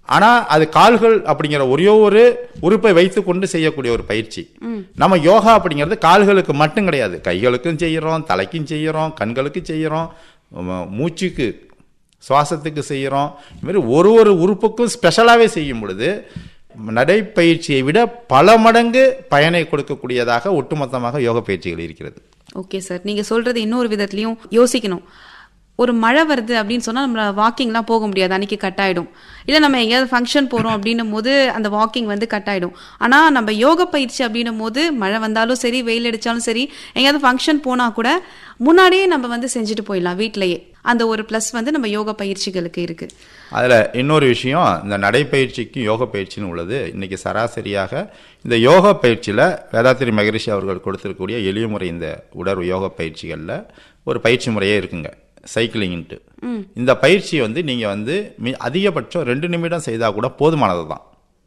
ஆனால் அது கால்கள் அப்படிங்கிற ஒரே ஒரு உறுப்பை வைத்துக்கொண்டு செய்யக்கூடிய ஒரு பயிற்சி நம்ம யோகா அப்படிங்கிறது கால்களுக்கு மட்டும் கிடையாது கைகளுக்கும் செய்கிறோம் தலைக்கும் செய்கிறோம் கண்களுக்கு செய்கிறோம் ம- மூச்சுக்கு சுவாசத்துக்கு செய்கிறோம் இது மாதிரி ஒரு ஒரு உறுப்புக்கும் ஸ்பெஷலாகவே செய்யும் பொழுது நடைப்பயிற்சியை விட பல மடங்கு பயனை கொடுக்கக்கூடியதாக ஒட்டுமொத்தமாக யோக பயிற்சிகள் இருக்கிறது ஓகே சார் நீங்க சொல்றது இன்னொரு விதத்துலயும் யோசிக்கணும் ஒரு மழை வருது அப்படின்னு சொன்னா நம்ம வாக்கிங்லாம் போக முடியாது அன்னைக்கு கட் ஆயிடும் இல்ல நம்ம எங்கேயாவது ஃபங்க்ஷன் போறோம் அப்படின்னும் போது அந்த வாக்கிங் வந்து கட் ஆயிடும் ஆனா நம்ம யோக பயிற்சி அப்படின்னும் போது மழை வந்தாலும் சரி வெயில் அடிச்சாலும் சரி எங்கேயாவது ஃபங்க்ஷன் போனா கூட முன்னாடியே நம்ம வந்து செஞ்சுட்டு போயிடலாம் வீட்லயே அந்த ஒரு ப்ளஸ் வந்து நம்ம யோக பயிற்சிகளுக்கு இருக்கு அதில் இன்னொரு விஷயம் இந்த நடைப்பயிற்சிக்கும் யோக பயிற்சின்னு உள்ளது இன்னைக்கு சராசரியாக இந்த யோக பயிற்சியில் வேதாத்திரி மகரிஷி அவர்கள் கொடுத்திருக்கக்கூடிய எளிய முறை இந்த உடற் யோக பயிற்சிகளில் ஒரு பயிற்சி முறையே இருக்குங்க சைக்கிளிங்ன்ட்டு இந்த பயிற்சி வந்து நீங்கள் வந்து மி- அதிகபட்சம் ரெண்டு நிமிடம் செய்தால் கூட போதுமானது தான்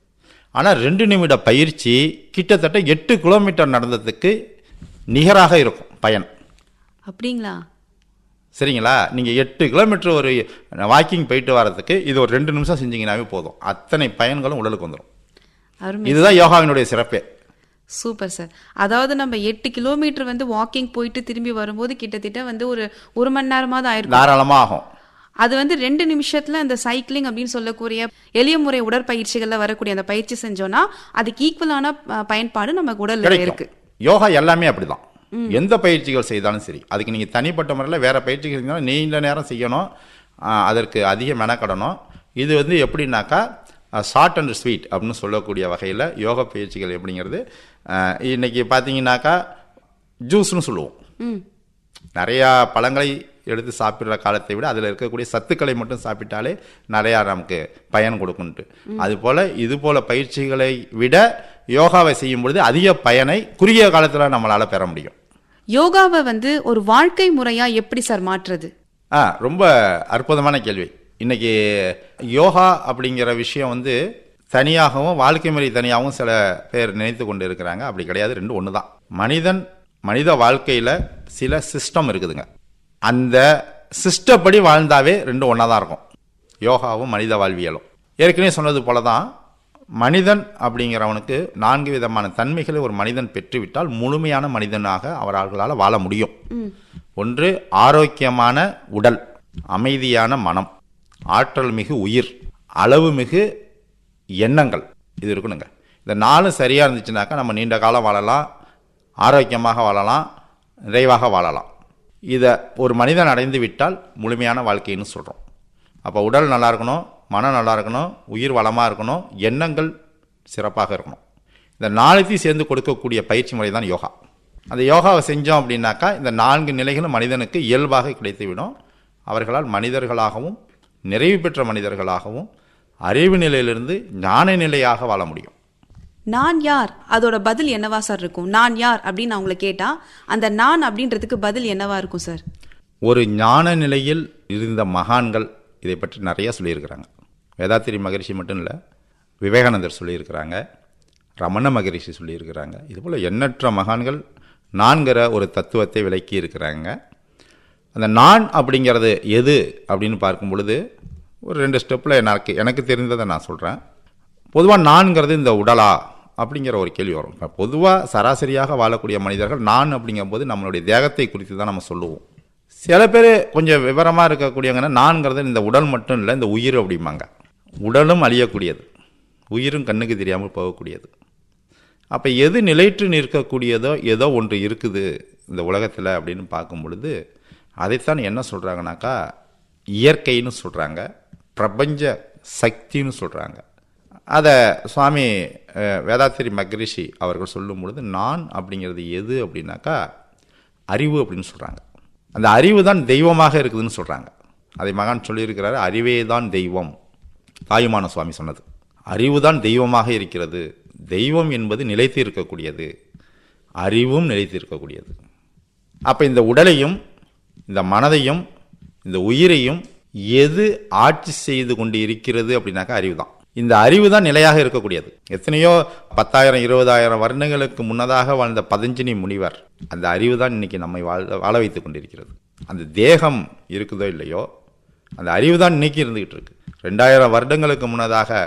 ஆனால் ரெண்டு நிமிட பயிற்சி கிட்டத்தட்ட எட்டு கிலோமீட்டர் நடந்ததுக்கு நிகராக இருக்கும் பயன் அப்படிங்களா சரிங்களா நீங்கள் எட்டு கிலோமீட்டர் ஒரு வாக்கிங் போயிட்டு வர்றதுக்கு இது ஒரு ரெண்டு நிமிஷம் செஞ்சீங்கன்னாவே போதும் அத்தனை பயன்களும் உடலுக்கு வந்துடும் அருமை இதுதான் யோகாவினுடைய சிறப்பே சூப்பர் சார் அதாவது நம்ம எட்டு கிலோமீட்டர் வந்து வாக்கிங் போயிட்டு திரும்பி வரும்போது கிட்டத்தட்ட வந்து ஒரு ஒரு மணி நேரமாவது ஆயிருக்கும் தாராளமாக ஆகும் அது வந்து ரெண்டு நிமிஷத்துல அந்த சைக்கிளிங் அப்படின்னு சொல்லக்கூடிய எளிய முறை உடற்பயிற்சிகள்ல வரக்கூடிய அந்த பயிற்சி செஞ்சோம்னா அதுக்கு ஈக்குவலான அஹ், பயன்பாடு நம்ம உடல்ல இருக்கு கிடைக்கும் யோகா எல்லாமே அப்படிதான் எந்த பயிற்சிகள் செய்தாலும் சரி அதுக்கு நீங்கள் தனிப்பட்ட முறையில் வேற பயிற்சிகள் செஞ்சாலும் நீண்ட நேரம் செய்யணும் ஆ, அதற்கு அதிக மெனக்கடணும் இது வந்து எப்படின்னாக்கா ஷார்ட் அண்ட் ஸ்வீட் அப்படின்னு சொல்லக்கூடிய வகையில் யோகா பயிற்சிகள் எப்படிங்கிறது ஆ, இன்னைக்கு பார்த்தீங்கன்னாக்கா ஜூஸ்னு சொல்லுவோம் ம் நிறையா பழங்களை எடுத்து சாப்பிட்ற காலத்தை விட அதில் இருக்கக்கூடிய சத்துக்களை மட்டும் சாப்பிட்டாலே நிறையா நமக்கு பயன் கொடுக்குன்ட்டு அதுபோல் இது போல பயிற்சிகளை விட யோகாவை செய்யும் பொழுது அதிக பயனை குறுகிய காலத்தில் நம்மளால் பெற முடியும் யோகாவை வந்து ஒரு வாழ்க்கை முறையா எப்படி சார் மாற்றுறது ஆ ரொம்ப அற்புதமான கேள்வி இன்னைக்கு யோகா அப்படிங்கிற விஷயம் வந்து தனியாகவும் வாழ்க்கை முறை தனியாகவும் சில பேர் நினைத்து கொண்டு இருக்கிறாங்க அப்படி கிடையாது ரெண்டு ஒன்று தான் மனிதன் மனித வாழ்க்கையில் சில சிஸ்டம் இருக்குதுங்க அந்த சிஸ்டப்படி வாழ்ந்தாவே ரெண்டு ஒன்றா தான் இருக்கும் யோகாவும் மனித வாழ்வியலும் ஏற்கனவே சொன்னது போல தான் மனிதன் அப்படிங்கிறவனுக்கு நான்கு விதமான தன்மைகளை ஒரு மனிதன் பெற்றுவிட்டால் முழுமையான மனிதனாக அவர்களால் வாழ முடியும் ஒன்று ஆரோக்கியமான உடல் அமைதியான மனம் ஆற்றல் மிகு உயிர் அளவு மிகு எண்ணங்கள் இது இருக்கணுங்க இந்த நாலும் சரியாக இருந்துச்சுனாக்கா நம்ம நீண்ட காலம் வாழலாம் ஆரோக்கியமாக வாழலாம் நிறைவாக வாழலாம் இதை ஒரு மனிதன் அடைந்து விட்டால் முழுமையான வாழ்க்கைன்னு சொல்கிறோம் அப்போ உடல் நல்லா இருக்கணும் மனம் நல்லா இருக்கணும் உயிர் வளமாக இருக்கணும் எண்ணங்கள் சிறப்பாக இருக்கணும் இந்த நாளைத்தையும் சேர்ந்து கொடுக்கக்கூடிய பயிற்சி முறை தான் யோகா அந்த யோகாவை செஞ்சோம் அப்படின்னாக்கா இந்த நான்கு நிலைகளும் மனிதனுக்கு இயல்பாக கிடைத்துவிடும் அவர்களால் மனிதர்களாகவும் நிறைவு பெற்ற மனிதர்களாகவும் அறிவு நிலையிலிருந்து ஞான நிலையாக வாழ முடியும் நான் யார் அதோட பதில் என்னவா சார் இருக்கும் நான் யார் அப்படின்னு நான் உங்களை கேட்டா அந்த நான் அப்படின்றதுக்கு பதில் என்னவா இருக்கும் சார் ஒரு ஞான நிலையில் இருந்த மகான்கள் இதை பற்றி நிறைய சொல்லியிருக்கிறாங்க வேதாத்திரி மகரிஷி மட்டும் இல்லை விவேகானந்தர் சொல்லியிருக்கிறாங்க ரமண மகரிஷி சொல்லியிருக்கிறாங்க இதுபோல் எண்ணற்ற மகான்கள் நான்கிற ஒரு தத்துவத்தை விளக்கி இருக்கிறாங்க அந்த நான் அப்படிங்கிறது எது அப்படின்னு பார்க்கும் பொழுது ஒரு ரெண்டு ஸ்டெப்பில் எனக்கு எனக்கு தெரிந்ததை நான் சொல்கிறேன் பொதுவாக நான்கிறது இந்த உடலா அப்படிங்கிற ஒரு கேள்வி வரும் இப்போ பொதுவாக சராசரியாக வாழக்கூடிய மனிதர்கள் நான் அப்படிங்கும்போது நம்மளுடைய தேகத்தை குறித்து தான் நம்ம சொல்லுவோம் சில பேர் கொஞ்சம் விவரமாக இருக்கக்கூடியவங்கன்னா நான்கிறது இந்த உடல் மட்டும் இல்லை இந்த உயிர் அப்படிம்பாங்க உடலும் அழியக்கூடியது உயிரும் கண்ணுக்கு தெரியாமல் போகக்கூடியது அப்போ எது நிலைற்று நிற்கக்கூடியதோ ஏதோ ஒன்று இருக்குது இந்த உலகத்தில் அப்படின்னு பார்க்கும் பொழுது அதைத்தான் என்ன சொல்கிறாங்கனாக்கா இயற்கைன்னு சொல்கிறாங்க பிரபஞ்ச சக்தின்னு சொல்கிறாங்க அதை சுவாமி அஹ், வேதாத்திரி மகரிஷி அவர்கள் சொல்லும் பொழுது நான் அப்படிங்கிறது எது அப்படின்னாக்கா அறிவு அப்படின்னு சொல்கிறாங்க அந்த அறிவு தான் தெய்வமாக இருக்குதுன்னு சொல்கிறாங்க அதை மகான் சொல்லியிருக்கிறாரு அறிவே தான் தெய்வம் தாயுமான சுவாமி சொன்னது அறிவு தான் தெய்வமாக இருக்கிறது தெய்வம் என்பது நிலைத்து இருக்கக்கூடியது அறிவும் நிலைத்து இருக்கக்கூடியது அப்போ இந்த உடலையும் இந்த மனதையும் இந்த உயிரையும் எது ஆட்சி செய்து கொண்டு இருக்கிறது அப்படின்னாக்கா அறிவு தான் இந்த அறிவு தான் நிலையாக இருக்கக்கூடியது எத்தனையோ பத்தாயிரம் இருபதாயிரம் வருடங்களுக்கு முன்னதாக வாழ்ந்த பதஞ்சனி முனிவர் அந்த அறிவு தான் இன்னைக்கு நம்மை வாழ வாழ வைத்து கொண்டிருக்கிறது அந்த தேகம் இருக்குதோ இல்லையோ அந்த அறிவு தான் இன்னைக்கு இருந்துகிட்டு இருக்கு ரெண்டாயிரம் வருடங்களுக்கு முன்னதாக